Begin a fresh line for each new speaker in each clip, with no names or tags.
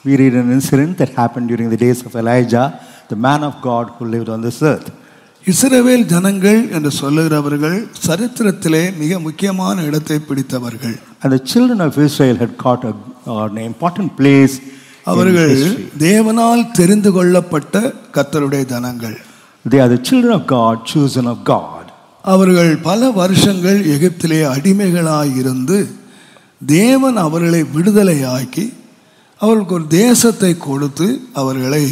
We read an incident that happened during the days of Elijah, the man of God who lived on this earth.
இஸ்ரவேல் ஜனங்கள் என்று சொல்லுகிறவர்கள் சரித்திரத்திலே மிக முக்கியமான இடத்தை பிடித்தவர்கள்
And the children of Israel had caught a, an important place in
அவர்கள்
history.
தேவனால் தெரிந்து கொள்ளப்பட்ட கர்த்தருடைய ஜனங்கள்
They are the children of God, chosen of God.
அவர்கள் பல வருஷங்கள் எகிப்திலே அடிமைகளாய் இருந்து தேவன் அவர்களை விடுதலையாக்கி அவர்களுக்கு ஒரு தேசத்தை கொடுத்து அவர்களை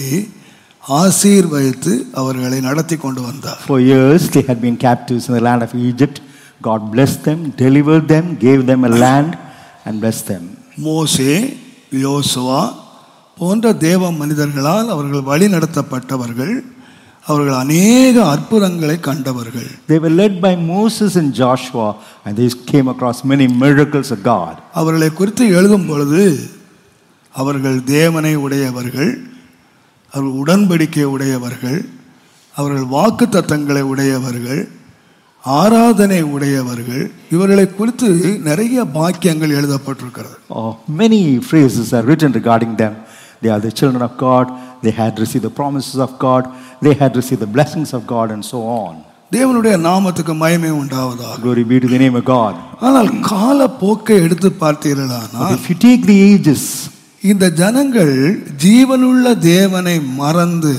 ஆசீர்வதித்து அவர்களை நடத்தி கொண்டு வந்தார்
For years they had been captives in the land of Egypt. God blessed them, delivered them, gave them a land, and blessed them.
மோசே யோசுவா போன்ற தேவ மனிதர்களால் அவர்கள் வழி நடத்தப்பட்டவர்கள் அவர்கள் அநேக அற்புதங்களை கண்டவர்கள்
They were led by Moses and Joshua, and they came across many miracles of God.
அவர்களை குறித்து எழுதும் பொழுது அவர்கள் தேவனை உடையவர்கள் அவர்கள் உடன்படிக்கை உடையவர்கள் அவர்கள் வாக்கு தத்தங்களை உடையவர்கள் ஆராதனை உடையவர்கள் இவர்களை குறித்து நிறைய பாக்கியங்கள் எழுதப்பட்டிருக்கிறது
Oh, many phrases are written regarding them. They are the children of God, they had received the promises of God, they had received the blessings of God, and so on.
தேவனுடைய நாமத்துக்கு மயமே உண்டாவதாக
Glory be to the name of God.
ஆனால் கால போக்கை எடுத்து
But
பார்த்தீர்களானால்
if you take the ages,
இந்த ஜனங்கள் ஜீவனுள்ள தேவனை மறந்து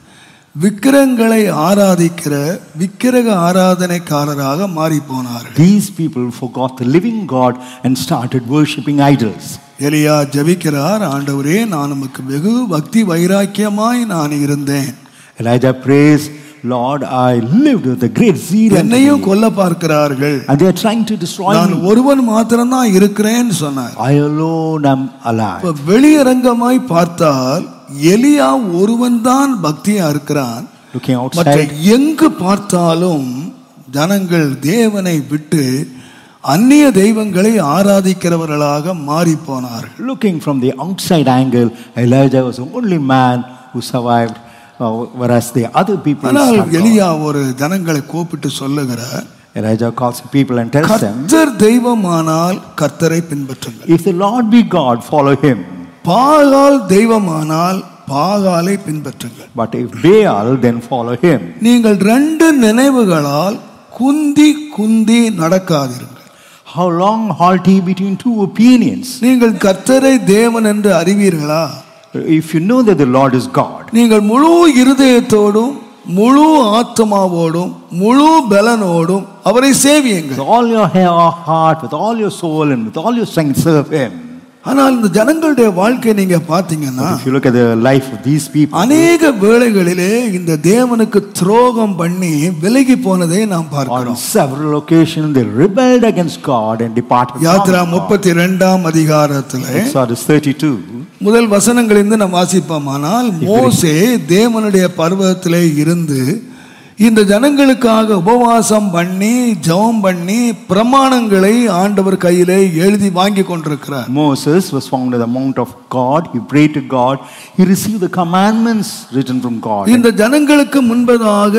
விக்கிரங்களை ஆராதிக்கிற விக்கிரக ஆராதனைக்காரராக மாறி போனார்கள்
these people forgot the living God and started worshipping idols.
எலியா ஜெபிக்கிறார் ஆண்டவரே நான் உமக்கு வெகு பக்தி வைராக்கியமாய் நான் இருந்தேன்
Elijah prays, Lord, I lived with a great zeal. unto
என்னையும்
thee."
கொல்ல பார்க்கிறார்கள்
And they are trying to destroy
நான்
me.
ஒருவன் மாத்திரம்தான் இருக்கிறேன்னு சொன்னார்
I alone am alive.
இப்ப வெளியரங்கமாய் பார்த்தால் எலியா ஒருவன் தான் பக்தியா இருக்கிறான்
Looking
மற்ற
outside,
எங்கு பார்த்தாலும் ஜனங்கள் தேவனை விட்டு அந்நிய தெய்வங்களை ஆராதிக்கிறவர்களாக மாறி போனார்கள்
looking from the outside angle, Elijah was the only man who survived, uh, whereas the other people.
ஆனால்
served God.
எலியா ஒரு ஜனங்களை கூப்பிட்டு சொல்லுகிறார்
Elijah calls the people and tells them,
கர்த்தர் தெய்வமானால் கர்த்தரை பின்பற்றுங்கள்
If the Lord be God, follow him.
பாகால் தெய்வமானால் பாகாலை பின்பற்றுங்கள்
But if Baal, then follow him.
நீங்கள் ரெண்டு நினைவுகளால் குந்தி குந்தி நடக்காதீர்கள்
How long halt ye between two opinions?
நீங்கள் கர்த்தரை தேவன் என்று அறிவீர்களா
If you know that the Lord is God,
நீங்கள் முழு இருதயத்தோடும் முழு ஆத்மாவோடும் முழு பலனோடும் அவரை
with
சேவியுங்கள்
all your he- heart, with all your soul, and with all your strength, serve him.
ஆனால் இந்த ஜனங்களுடைய வாழ்க்கை நீங்க பாத்தீங்கன்னா
If you look at the life of these people,
அநேக வேளைகளிலே இந்த தேவனுக்கு துரோகம் பண்ணி விலகி போனதை நாம்
on
பார்க்கிறோம்
several occasions they rebelled against God and departed from
Yatra
God.
முப்பத்தி ரெண்டாம் அதிகாரத்திலே
Exodus 32.
முதல் வசனங்களிலிருந்து நாம் வாசிப்போமானால் மோசே தேவனுடைய பர்வதத்திலே இருந்து இந்த ஜனங்களுக்காக உபவாசம் பண்ணி ஜெபம் பண்ணி பிரமாணங்களை ஆண்டவர் கையிலே எழுதி வாங்கி கொண்டிருக்கிறார்
Moses was found at the mount of God. He prayed to God. He received the commandments written from God.
இந்த ஜனங்களுக்கு முன்பதாக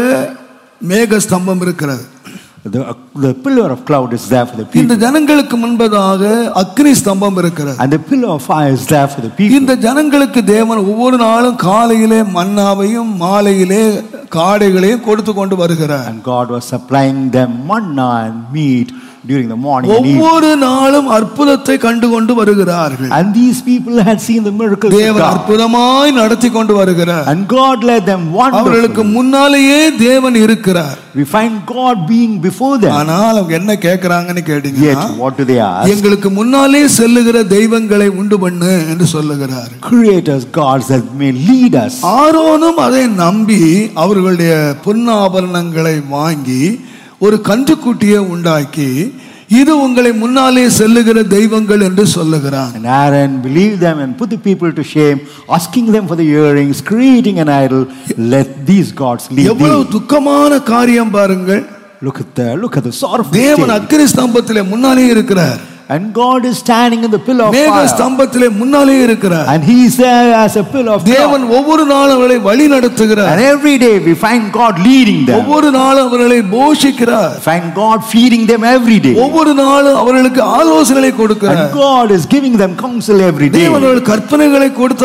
மேக ஸ்தம்பம் இருக்கிறது
The, the pillar of cloud is there for the
இந்த
people.
ஜனங்களுக்கு முன்பதாக அக்னி ஸ்தம்பம் இருக்கிறது
And the pillar of fire is there for the people.
இந்த ஜனங்களுக்கு தேவன் ஒவ்வொரு நாளும் காலையிலே மன்னாவையும் மாலையிலே காடைகளையும் கொடுத்து கொண்டு வருகிறார்
And God was supplying them manna and meat during the morning and evening.
ஒவ்வொரு நாளும் அற்புதத்தை கண்டு கொண்டு வருகிறார்கள்
And these people had seen the miracles of
தேவன்
God.
அற்புதமாய் நடத்தி கொண்டு வருகிறார்
And God led them
அவர்களுக்கு
wonderfully.
முன்னாலேயே தேவன் இருக்கிறார்
We find God being before them.
ஆனால் அவங்க என்ன கேட்கிறாங்கன்னு
Yet,
கேட்டீங்கன்னா
what do they ask?
எங்களுக்கு முன்னாலே செல்லுகிற தெய்வங்களை உண்டு பண்ணு என்று சொல்லுகிறார்
Creators, gods that may lead us.
ஆரோனும் அதை நம்பி அவர்களுடைய பொன்னாபரணங்களை வாங்கி ஒரு கன்றுக்குட்டியை உண்டாக்கி இது உங்களை முன்னாலே செல்லுகிற தெய்வங்கள் என்று சொல்லுகிறான்
And Aaron believed them and put the people to shame, asking them for the earrings, creating an idol. Let these gods lead
எவ்வளவு
thee.
துக்கமான காரியம் பாருங்கள்
Look at the look at the sorrowful
தேவன்
state.
அக்கினி ஸ்தம்பத்திலே முன்னாலே இருக்கிறார்
And God is standing in the pillar of
மேக
fire.
ஸ்தம்பத்திலே முன்னாலே இருக்கிறார்
And He is there as a pillar of
தேவன்
cloud.
ஒவ்வொரு நாளும் அவர்களை வழி நடத்துகிறார்
And every day we find God leading them.
ஒவ்வொரு நாளும் அவர்களை போஷிக்கிறார்
Find God feeding them every day.
ஒவ்வொரு நாளும் அவர்களுக்கு ஆலோசனை கொடுக்கிறார்
And God is giving them counsel every day.
தேவன் அவர்கள் கற்பனைகளை கொடுத்து